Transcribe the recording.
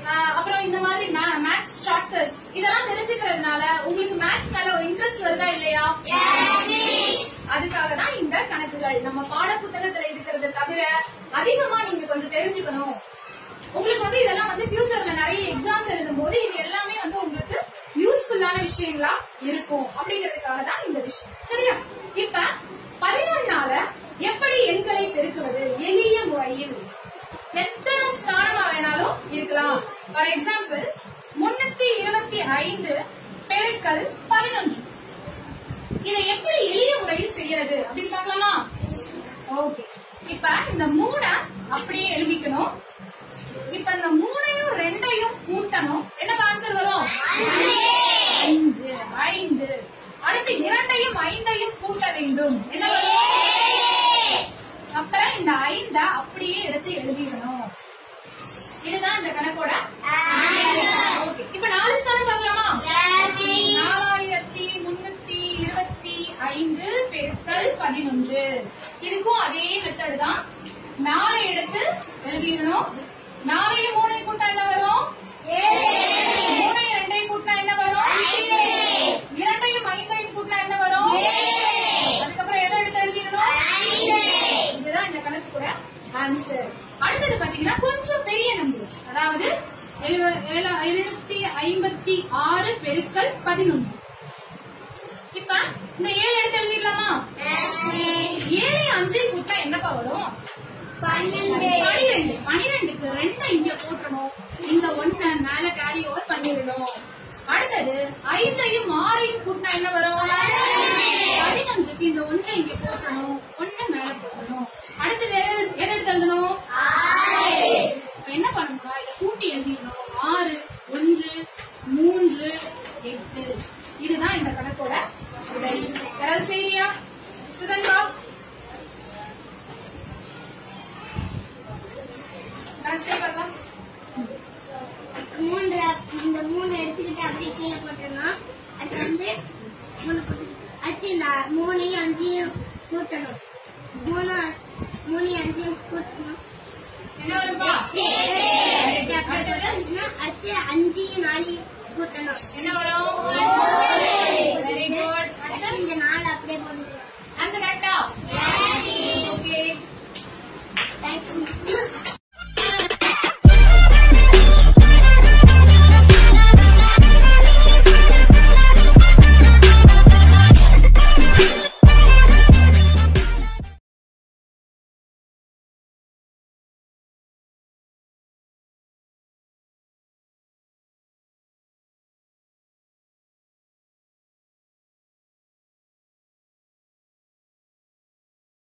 ஆஹ் அப்புறம் இந்த மாதிரி மேத்ஸ் ஷார்ட்கட்ஸ் இதெல்லாம் தெரிஞ்சுக்கிறதுனால உங்களுக்கு மேத்ஸ் மேல ஒரு இன்ட்ரெஸ்ட் வருதா இல்லையா அதுக்காக தான் இந்த கணக்குகள் நம்ம பாட புத்தகத்துல இருக்கிறத தவிர அதிகமா நீங்க கொஞ்சம் தெரிஞ்சுக்கணும் உங்களுக்கு வந்து இதெல்லாம் வந்து ஃபியூச்சர்ல நிறைய எக்ஸாம்ஸ் எழுதும் போது இது எல்லாமே வந்து உங்களுக்கு யூஸ்ஃபுல்லான விஷயங்களா இருக்கும் அப்படிங்கிறதுக்காக தான் இந்த விஷயம் சரியா இப்ப பதினொன்னால எப்படி எண்களை பெருக்குவது எளிய முறையில் எத்தனை ஸ்தானமா வேணாலும் இருக்கலாம் ஃபார் எக்ஸாம்பிள் முன்னூத்தி இருபத்தி ஐந்து பெருக்கல் பதினொன்று இதை எப்படி எளிய முறையில் செய்யறது அப்படின்னு பார்க்கலாமா ஓகே இப்ப இந்த மூணை அப்படியே எழுதிக்கணும் இப்ப இந்த மூணையும் ரெண்டையும் கூட்டணும் என்ன ஆன்சர் வரும் அஞ்சு ஐந்து அடுத்து இரண்டையும் ஐந்தையும் கூட்ட வேண்டும் என்ன வரும் அப்புறம் இந்த ஐந்த அப்படியே எடுத்து எழுதிடணும் இதுதான் இந்த கணக்கோட ஓகே இப்ப நாலு ஸ்தானம் பார்க்கலாமா நாலாயிரத்தி முன்னூத்தி இருபத்தி ஐந்து பெருக்கல் பதினொன்று இதுக்கும் அதே மெத்தட் தான் நாலை எடுத்து எழுதிடணும் நாலையும் மூணையும் கூட்டா என்ன வரும் மூணையும் ரெண்டையும் கூட்டினா என்ன வரும் இரண்டையும் ஐந்தையும் கூட்டினா என்ன வரும் அதுக்கப்புறம் எதை எடுத்து எழுதிடணும் இதுதான் இந்த கணக்கு கூட ஆன்சர் அடுத்தது பாத்தீங்கன்னா கொஞ்சம் பெரிய நம்பர்ஸ் அதாவது எழுவ- ஏழு- எழுநூத்தி ஐம்பத்தி ஆறு பெருக்கல் பதினொன்று இப்ப இந்த ஏழு எடுத்து எழுதிடலாமா ஏழு அஞ்சு கூட்டா என்னப்பா வரும் பனிரெண்டு பனிரெண்டுக்கு ரெண்டை இங்க போட்டுறணும்